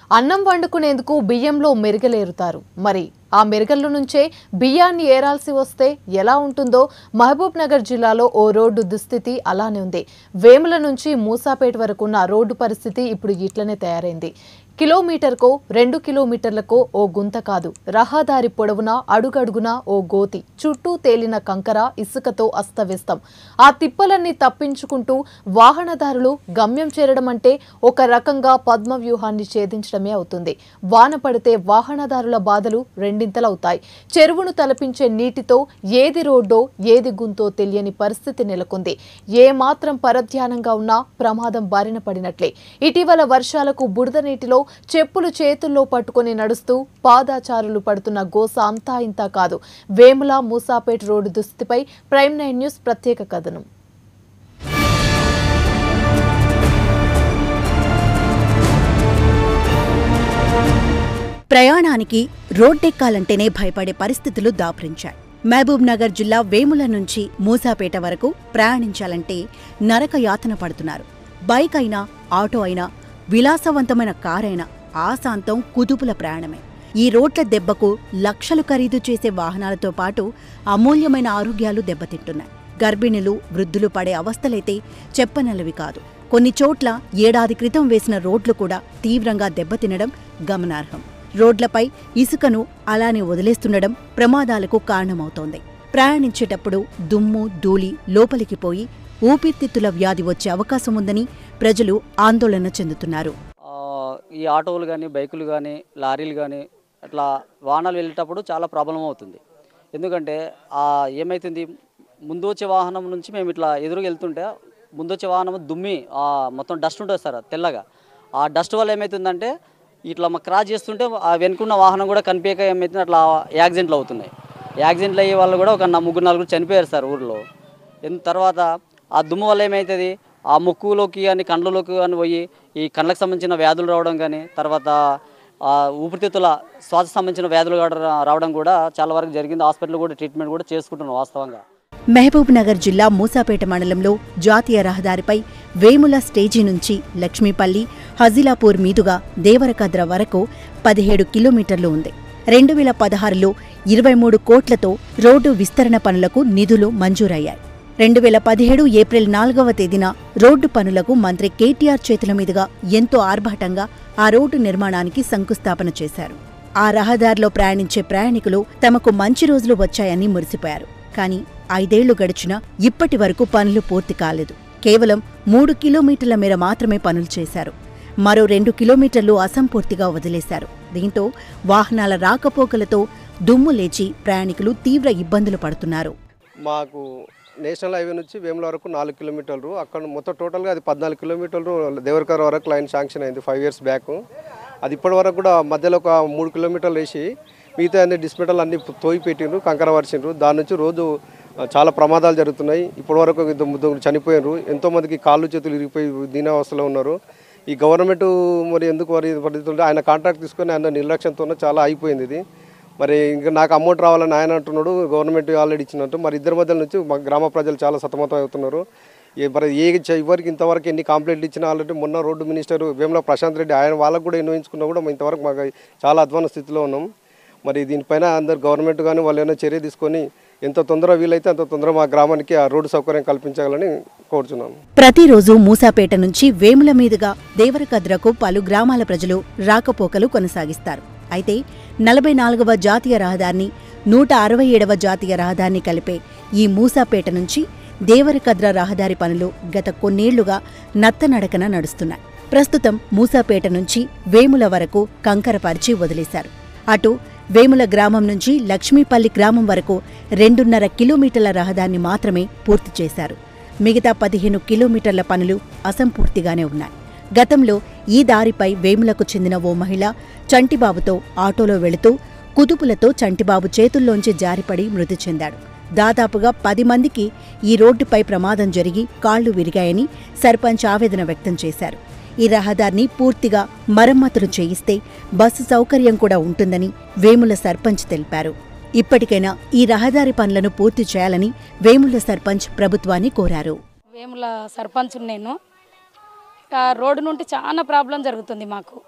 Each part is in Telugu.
అన్నం వండుకునేందుకు బియ్యంలో మెరుగలేరుతారు మరి ఆ మెరుగల నుంచే బియ్యాన్ని ఏరాల్సి వస్తే ఎలా ఉంటుందో మహబూబ్ నగర్ జిల్లాలో ఓ రోడ్డు దుస్థితి అలానే ఉంది వేముల నుంచి మూసాపేట వరకు ఉన్న రోడ్డు పరిస్థితి ఇప్పుడు ఇట్లనే తయారైంది కిలోమీటర్కో రెండు కిలోమీటర్లకో ఓ గుంత కాదు రహదారి పొడవునా అడుగడుగునా ఓ గోతి చుట్టూ తేలిన కంకర ఇసుకతో అస్తవ్యస్తం ఆ తిప్పలన్నీ తప్పించుకుంటూ వాహనదారులు గమ్యం చేరడం అంటే ఒక రకంగా పద్మ వ్యూహాన్ని ఛేదించడమే అవుతుంది వాన పడితే వాహనదారుల బాధలు రెండింతలవుతాయి చెరువును తలపించే నీటితో ఏది రోడ్డో ఏది గుంతో తెలియని పరిస్థితి నెలకొంది ఏ మాత్రం పరధ్యానంగా ఉన్నా ప్రమాదం బారిన పడినట్లే ఇటీవల వర్షాలకు బురద నీటిలో చెప్పులు చేతుల్లో పట్టుకొని నడుస్తూ పాదాచారులు పడుతున్న గోస అంతా ఇంతా కాదు వేముల మూసాపేట్ రోడ్డు దుస్థితిపై ప్రైమ్ నైన్ న్యూస్ ప్రత్యేక కథనం ప్రయాణానికి రోడ్డెక్కాలంటేనే భయపడే పరిస్థితులు దాపురించాయి మహబూబ్ నగర్ జిల్లా వేముల నుంచి మూసాపేట వరకు ప్రయాణించాలంటే నరక యాతన పడుతున్నారు బైక్ అయినా ఆటో అయినా విలాసవంతమైన కారైనా ఆశాంతం కుదుపుల ప్రయాణమే ఈ రోడ్ల దెబ్బకు లక్షలు ఖరీదు చేసే వాహనాలతో పాటు అమూల్యమైన ఆరోగ్యాలు దెబ్బతింటున్నాయి గర్భిణులు వృద్ధులు పడే అవస్థలైతే చెప్పనలవి కాదు కొన్ని చోట్ల ఏడాది క్రితం వేసిన రోడ్లు కూడా తీవ్రంగా దెబ్బతినడం గమనార్హం రోడ్లపై ఇసుకను అలానే వదిలేస్తుండడం ప్రమాదాలకు కారణమవుతోంది ప్రయాణించేటప్పుడు దుమ్ము ధూళి లోపలికి పోయి ఊపిరితిత్తుల వ్యాధి వచ్చే అవకాశం ఉందని ప్రజలు ఆందోళన చెందుతున్నారు ఆ, ఈ ఆటోలు కానీ బైకులు కానీ లారీలు కానీ అట్లా వాహనాలు వెళ్ళేటప్పుడు చాలా ప్రాబ్లం అవుతుంది ఎందుకంటే ఆ ఏమవుతుంది ముందు వచ్చే వాహనం నుంచి మేము ఇట్లా ఎదురుగా వెళ్తుంటే ముందు వచ్చే వాహనం దుమ్మి ఆ, మొత్తం డస్ట్ ఉంటుంది సార్ తెల్లగా ఆ డస్ట్ వల్ల ఏమవుతుందంటే ఇట్లా మా క్రాస్ చేస్తుంటే ఆ వెనుకున్న వాహనం కూడా కనిపించక ఏమవుతుంది అట్లా యాక్సిడెంట్లు అవుతున్నాయి యాక్సిడెంట్లు అయ్యే వాళ్ళు కూడా ఒక నా ముగ్గురు నలుగురు చనిపోయారు సార్ ఊర్లో ఎన్ తర్వాత ఆ దుమ్ము వల్ల ఏమవుతుంది ఆ ముక్కులోకి కానీ కండ్లలోకి కానీ పోయి ఈ కండ్లకు సంబంధించిన వ్యాధులు రావడం కానీ తర్వాత ఆ ఊపిరితిత్తుల శ్వాస సంబంధించిన వ్యాధులు కూడా రా- రావడం కూడా చాలా వరకు జరిగింది హాస్పిటల్ కూడా ట్రీట్మెంట్ కూడా చేసుకుంటున్నాం వాస్తవంగా మహబూబ్ నగర్ జిల్లా మూసాపేట మండలంలో జాతీయ రహదారిపై వేముల స్టేజీ నుంచి లక్ష్మీపల్లి హజిలాపూర్ మీదుగా దేవరకద్ర వరకు పదిహేడు కిలోమీటర్లు ఉంది రెండు వేల పదహారులో ఇరవై మూడు కోట్లతో రోడ్డు విస్తరణ పనులకు నిధులు మంజూరయ్యాయి రెండు వేల పదిహేడు ఏప్రిల్ నాలుగవ తేదీన రోడ్డు పనులకు మంత్రి కేటీఆర్ చేతుల మీదుగా ఎంతో ఆర్భాటంగా ఆ రోడ్డు నిర్మాణానికి శంకుస్థాపన చేశారు ఆ రహదారిలో ప్రయాణించే ప్రయాణికులు తమకు మంచి రోజులు వచ్చాయని మురిసిపోయారు కానీ ఐదేళ్లు గడిచినా ఇప్పటి వరకు పనులు పూర్తి కాలేదు కేవలం మూడు కిలోమీటర్ల మేర మాత్రమే పనులు చేశారు మరో రెండు కిలోమీటర్లు అసంపూర్తిగా వదిలేశారు దీంతో వాహనాల రాకపోకలతో దుమ్ము లేచి ప్రయాణికులు తీవ్ర ఇబ్బందులు పడుతున్నారు మాకు నేషనల్ హైవే నుంచి వేముల వరకు నాలుగు కిలోమీటర్లు అక్కడ మొత్తం టోటల్గా అది పద్నాలుగు కిలోమీటర్లు దేవరకర వరకు లైన్ శాంక్షన్ అయింది ఫైవ్ ఇయర్స్ బ్యాక్ అది ఇప్పటి వరకు కూడా మధ్యలో ఒక మూడు కిలోమీటర్లు వేసి మిగతా అన్ని డిస్మెటల్ అన్ని తోయి పెట్టిండ్రు కంకర వరిచిండ్రు దాని నుంచి రోజు ఆ, చాలా ప్రమాదాలు జరుగుతున్నాయి ఇప్పటి వరకు ఇద్దరు ముగ్గురు చనిపోయారు ఎంతోమందికి కాళ్ళు చేతులు ఇరిగిపోయి దీనావస్థలో ఉన్నారు ఈ గవర్నమెంట్ మరి ఎందుకు మరి ఇది పడుతుంటే ఆయన కాంట్రాక్ట్ తీసుకొని ఆయన నిర్లక్ష్యంతో చాలా అయిపోయింది ఇది మరి ఇంకా నాకు అమౌంట్ రావాలని ఆయన అంటున్నాడు గవర్నమెంట్ ఆల్రెడీ ఇచ్చినట్టు మరి ఇద్దరి మధ్య నుంచి మా గ్రామ ప్రజలు చాలా సతమతం అవుతున్నారు ఏ మరి ఏ చ- ఎవరికి ఇంతవరకు ఎన్ని కంప్లైంట్లు ఇచ్చినా ఆల్రెడీ మొన్న రోడ్డు మినిస్టర్ వేముల ప్రశాంత్ రెడ్డి ఆయన వాళ్ళకు కూడా ఎన్నోయించుకున్నా కూడా మేము ఇంతవరకు మాకు చాలా అధ్వాన స్థితిలో ఉన్నాం మరి దీనిపైన అందరు గవర్నమెంట్ కానీ వాళ్ళు ఏమైనా చర్య తీసుకొని ఎంత తొందరగా వీలైతే అంత తొందరగా మా గ్రామానికి ఆ రోడ్డు సౌకర్యం కల్పించాలని కోరుచున్నాను ప్రతిరోజు మూసాపేట నుంచి వేముల మీదుగా దేవరకద్రకు పలు గ్రామాల ప్రజలు రాకపోకలు కొనసాగిస్తారు అయితే నలభై నాలుగవ జాతీయ రహదారిని నూట అరవై ఏడవ జాతీయ రహదారిని కలిపే ఈ మూసాపేట నుంచి దేవరకద్ర రహదారి పనులు గత కొన్నేళ్లుగా నత్తనడకన నడుస్తున్నాయి ప్రస్తుతం మూసాపేట నుంచి వేముల వరకు కంకర పరిచి వదిలేశారు అటు వేముల గ్రామం నుంచి లక్ష్మీపల్లి గ్రామం వరకు రెండున్నర కిలోమీటర్ల రహదారిని మాత్రమే పూర్తి చేశారు మిగతా పదిహేను కిలోమీటర్ల పనులు అసంపూర్తిగానే ఉన్నాయి గతంలో ఈ దారిపై వేములకు చెందిన ఓ మహిళ చంటిబాబుతో ఆటోలో వెళుతూ కుదుపులతో చంటిబాబు చేతుల్లోంచి జారిపడి మృతి చెందాడు దాదాపుగా పది మందికి ఈ రోడ్డుపై ప్రమాదం జరిగి కాళ్లు విరిగాయని సర్పంచ్ ఆవేదన వ్యక్తం చేశారు ఈ రహదారిని పూర్తిగా మరమ్మతులు చేయిస్తే బస్సు సౌకర్యం కూడా ఉంటుందని వేముల సర్పంచ్ తెలిపారు ఇప్పటికైనా ఈ రహదారి పనులను పూర్తి చేయాలని వేముల సర్పంచ్ ప్రభుత్వాన్ని కోరారు వేముల సర్పంచ్ నేను ఆ రోడ్డు నుండి చాలా ప్రాబ్లం జరుగుతుంది మాకు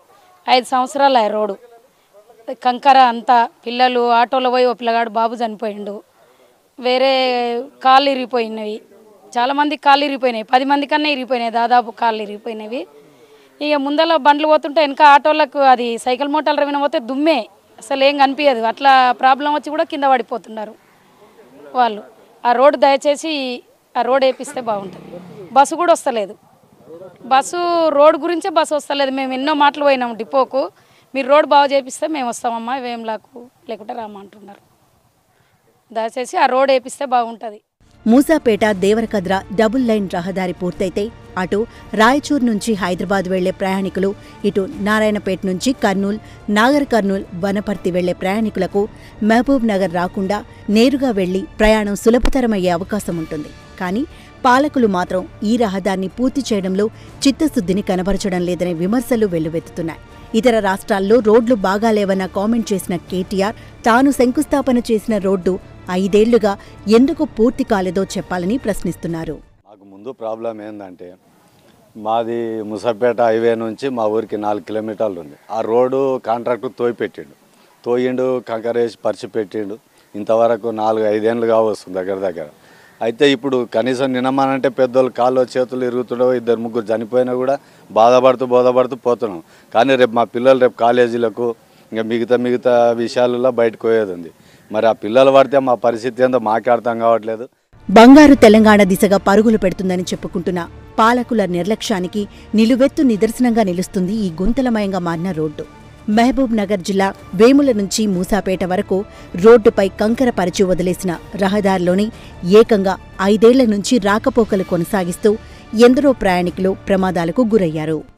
ఐదు సంవత్సరాలు ఆ రోడ్డు కంకర అంతా పిల్లలు ఆటోలో పోయి ఓ పిల్లగాడు బాబు చనిపోయిండు వేరే కాళ్ళు ఇరిగిపోయినవి చాలామంది కాళ్ళు ఇరిగిపోయినాయి పది మంది కన్నా ఇరిగిపోయినాయి దాదాపు కాళ్ళు ఇరిగిపోయినవి ఇక ముందర బండ్లు పోతుంటే వెనక ఆటోలకు అది సైకిల్ మోటార్లు రవిన పోతే దుమ్మే అసలు ఏం కనిపించదు అట్లా ప్రాబ్లం వచ్చి కూడా కింద పడిపోతున్నారు వాళ్ళు ఆ రోడ్డు దయచేసి ఆ రోడ్ వేపిస్తే బాగుంటుంది బస్సు కూడా వస్తలేదు బస్సు రోడ్ గురించే బస్సు వస్తలేదు మేము ఎన్నో మాటలు పోయినాం డిపోకు మీరు రోడ్ బాగు చేపిస్తే మేము వస్తామమ్మా వేంలాకు లేకుంటే రామంటున్నారు దయచేసి ఆ రోడ్ వేపిస్తే బాగుంటుంది మూసాపేట దేవరకద్ర డబుల్ లైన్ రహదారి పూర్తయితే అటు రాయచూర్ నుంచి హైదరాబాద్ వెళ్లే ప్రయాణికులు ఇటు నారాయణపేట నుంచి కర్నూల్ నాగర్ కర్నూల్ వనపర్తి వెళ్లే ప్రయాణికులకు మహబూబ్ నగర్ రాకుండా నేరుగా వెళ్లి ప్రయాణం సులభతరమయ్యే అవకాశం ఉంటుంది కానీ పాలకులు మాత్రం ఈ రహదారిని పూర్తి చేయడంలో చిత్తశుద్ధిని కనబరచడం లేదనే విమర్శలు వెల్లువెత్తుతున్నాయి ఇతర రాష్ట్రాల్లో రోడ్లు బాగాలేవన్న కామెంట్ చేసిన కేటీఆర్ తాను శంకుస్థాపన చేసిన రోడ్డు ఐదేళ్లుగా ఎందుకు పూర్తి కాలేదో చెప్పాలని ప్రశ్నిస్తున్నారు మాకు ముందు ప్రాబ్లం ఏంటంటే మాది ముసాపేట హైవే నుంచి మా ఊరికి నాలుగు కిలోమీటర్లు ఉంది ఆ రోడ్డు కాంట్రాక్టర్ తోయి పెట్టిండు తోయిండు కంకర వేసి పరిచి పెట్టిండు ఇంతవరకు నాలుగు ఐదేళ్ళుగా వస్తుంది దగ్గర దగ్గర అయితే ఇప్పుడు కనీసం నినమానంటే పెద్దోళ్ళు కాళ్ళు చేతులు ఇరుగుతుండో ఇద్దరు ముగ్గురు చనిపోయినా కూడా బాధపడుతూ బోధపడుతూ పోతున్నాం కానీ రేపు మా పిల్లలు రేపు కాలేజీలకు ఇంకా మిగతా మిగతా విషయాలలో బయటకు పోయేది ఉంది మరి ఆ పిల్లలు పడితే మా పరిస్థితి ఏందో మాకే అర్థం కావట్లేదు బంగారు తెలంగాణ దిశగా పరుగులు పెడుతుందని చెప్పుకుంటున్న పాలకుల నిర్లక్ష్యానికి నిలువెత్తు నిదర్శనంగా నిలుస్తుంది ఈ గుంతలమయంగా మారిన రోడ్డు మహబూబ్ నగర్ జిల్లా వేముల నుంచి మూసాపేట వరకు రోడ్డుపై కంకర పరిచి వదిలేసిన రహదారిలోని ఏకంగా ఐదేళ్ల నుంచి రాకపోకలు కొనసాగిస్తూ ఎందరో ప్రయాణికులు ప్రమాదాలకు గురయ్యారు